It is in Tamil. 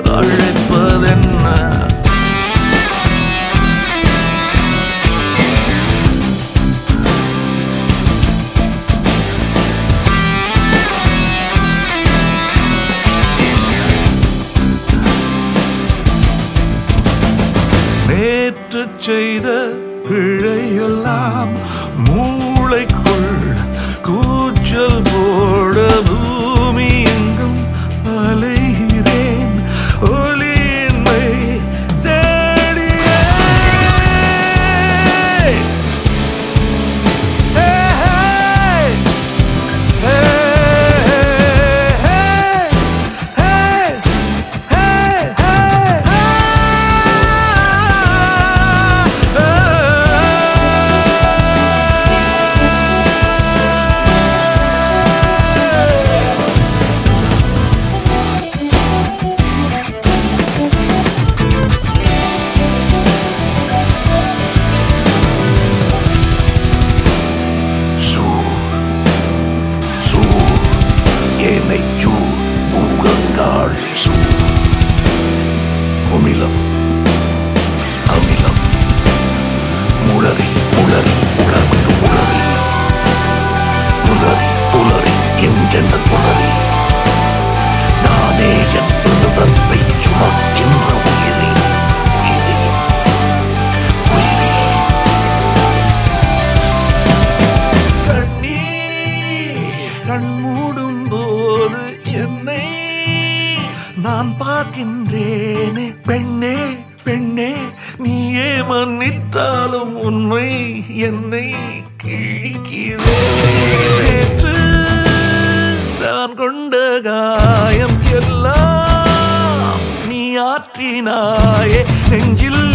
அழைப்பதென்ன நேற்று செய்த பிழையெல்லாம் மூளைக்குள் கூச்சல் போட பூமி எங்கும் அலைகிறேன் ஒலியின்மை தேடியே Hey, hey, hey, hey, hey, hey, hey. Su, su, என்னைச்சு பூகங்காள் சு குமிலம் அமிலம் முளரி முளரி உளர்ந்து உளறி புலரி புலரி என்கின்ற புலரி நானே என் பருவத்தை சுமக்கின்ற உயிரி உயிரி உயிரி கண்ணீர் கண் மூடும் போது என்னை நான் பார்க்கின்றேனே பெண்ணே பெண்ணே நீயே மன்னித்தாலும் உண்மை என்னை கிழிக்கிறேன் நேற்று நான் கொண்ட காயம் எல்லாம் நீ ஆற்றினாயே நெஞ்சில்